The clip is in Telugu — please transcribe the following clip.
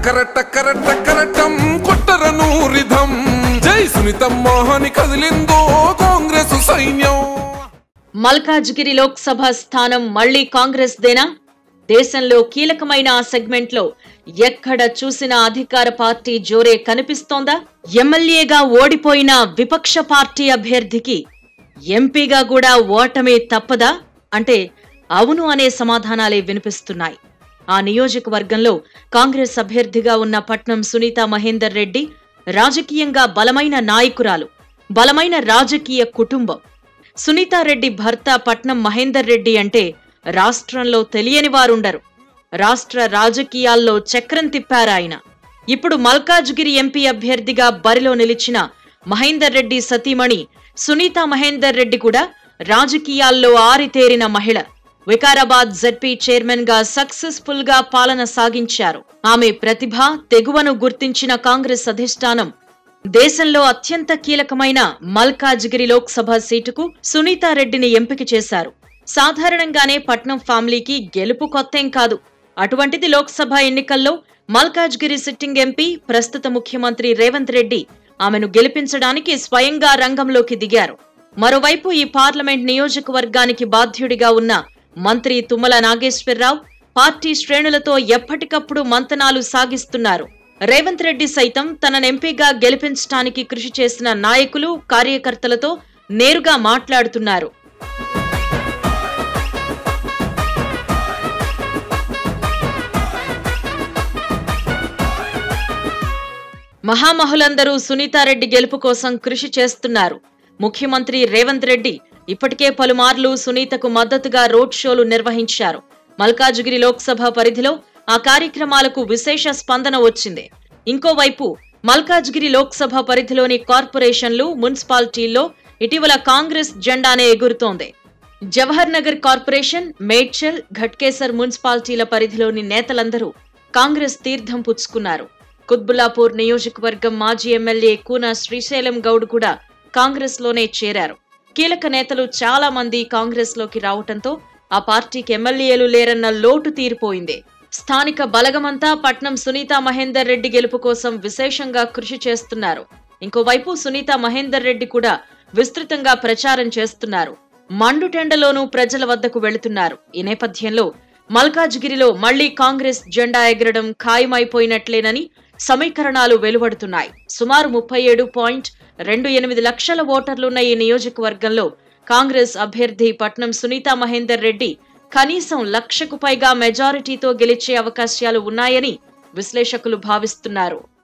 టక్కర టక్కర టక్కరటం కొట్టరను రిధం జై సునీతమ్మ అని కదిలిందో కాంగ్రెస్ సైన్యం మల్కాజ్గిరి లోక్సభ స్థానం మళ్లీ కాంగ్రెస్ దేనా దేశంలో కీలకమైన ఆ సెగ్మెంట్ లో ఎక్కడ చూసినా అధికార పార్టీ జోరే కనిపిస్తోందా ఎమ్మెల్యేగా ఓడిపోయిన విపక్ష పార్టీ అభ్యర్థికి ఎంపీగా కూడా ఓటమి తప్పదా అంటే అవును అనే సమాధానాలే వినిపిస్తున్నాయి ఆ నియోజకవర్గంలో కాంగ్రెస్ అభ్యర్థిగా ఉన్న పట్నం సునీత మహేందర్ రెడ్డి రాజకీయంగా బలమైన నాయకురాలు బలమైన రాజకీయ కుటుంబం సునీతారెడ్డి భర్త పట్నం మహేందర్ రెడ్డి అంటే రాష్ట్రంలో తెలియని వారుండరు రాష్ట్ర రాజకీయాల్లో చక్రం తిప్పారాయన ఇప్పుడు మల్కాజ్గిరి ఎంపీ అభ్యర్థిగా బరిలో నిలిచిన మహేందర్ రెడ్డి సతీమణి సునీత మహేందర్ రెడ్డి కూడా రాజకీయాల్లో ఆరితేరిన మహిళ వికారాబాద్ జెడ్పీ చైర్మన్ గా సక్సెస్ఫుల్ గా పాలన సాగించారు ఆమె ప్రతిభ తెగువను గుర్తించిన కాంగ్రెస్ అధిష్టానం దేశంలో అత్యంత కీలకమైన మల్కాజ్గిరి లోక్సభ సీటుకు సునీతారెడ్డిని ఎంపిక చేశారు సాధారణంగానే పట్నం ఫ్యామిలీకి గెలుపు కొత్తేం కాదు అటువంటిది లోక్సభ ఎన్నికల్లో మల్కాజ్గిరి సిట్టింగ్ ఎంపీ ప్రస్తుత ముఖ్యమంత్రి రేవంత్ రెడ్డి ఆమెను గెలిపించడానికి స్వయంగా రంగంలోకి దిగారు మరోవైపు ఈ పార్లమెంట్ నియోజకవర్గానికి బాధ్యుడిగా ఉన్న మంత్రి తుమ్మల నాగేశ్వరరావు పార్టీ శ్రేణులతో ఎప్పటికప్పుడు మంతనాలు సాగిస్తున్నారు రేవంత్ రెడ్డి సైతం తనను ఎంపీగా గెలిపించడానికి కృషి చేసిన నాయకులు కార్యకర్తలతో నేరుగా మాట్లాడుతున్నారు మహామహులందరూ సునీతారెడ్డి గెలుపు కోసం కృషి చేస్తున్నారు ముఖ్యమంత్రి రేవంత్ రెడ్డి ఇప్పటికే పలుమార్లు సునీతకు మద్దతుగా రోడ్ షోలు నిర్వహించారు మల్కాజ్గిరి లోక్సభ పరిధిలో ఆ కార్యక్రమాలకు విశేష స్పందన వచ్చింది ఇంకోవైపు మల్కాజ్గిరి లోక్సభ పరిధిలోని కార్పొరేషన్లు మున్సిపాలిటీల్లో ఇటీవల కాంగ్రెస్ జెండానే ఎగురుతోంది జవహర్ నగర్ కార్పొరేషన్ మేడ్చల్ ఘట్కేసర్ మున్సిపాలిటీల పరిధిలోని నేతలందరూ కాంగ్రెస్ తీర్థం పుచ్చుకున్నారు కుత్బుల్లాపూర్ నియోజకవర్గం మాజీ ఎమ్మెల్యే కూన శ్రీశైలం గౌడ్ కూడా కాంగ్రెస్ లోనే చేరారు కీలక నేతలు చాలా మంది కాంగ్రెస్ లోకి రావటంతో ఆ పార్టీకి ఎమ్మెల్యేలు లేరన్న లోటు తీరిపోయింది స్థానిక బలగమంతా పట్నం సునీత మహేందర్ రెడ్డి గెలుపు కోసం విశేషంగా కృషి చేస్తున్నారు ఇంకోవైపు సునీత మహేందర్ రెడ్డి కూడా విస్తృతంగా ప్రచారం చేస్తున్నారు మండుటెండలోనూ ప్రజల వద్దకు వెళుతున్నారు ఈ నేపథ్యంలో మల్కాజ్గిరిలో మళ్లీ కాంగ్రెస్ జెండా ఎగరడం ఖాయమైపోయినట్లేనని సమీకరణాలు వెలువడుతున్నాయి సుమారు ముప్పై ఏడు పాయింట్ రెండు ఎనిమిది లక్షల ఓటర్లున్న ఈ నియోజకవర్గంలో కాంగ్రెస్ అభ్యర్థి పట్నం సునీత మహేందర్ రెడ్డి కనీసం లక్షకు పైగా మెజారిటీతో గెలిచే అవకాశాలు ఉన్నాయని విశ్లేషకులు భావిస్తున్నారు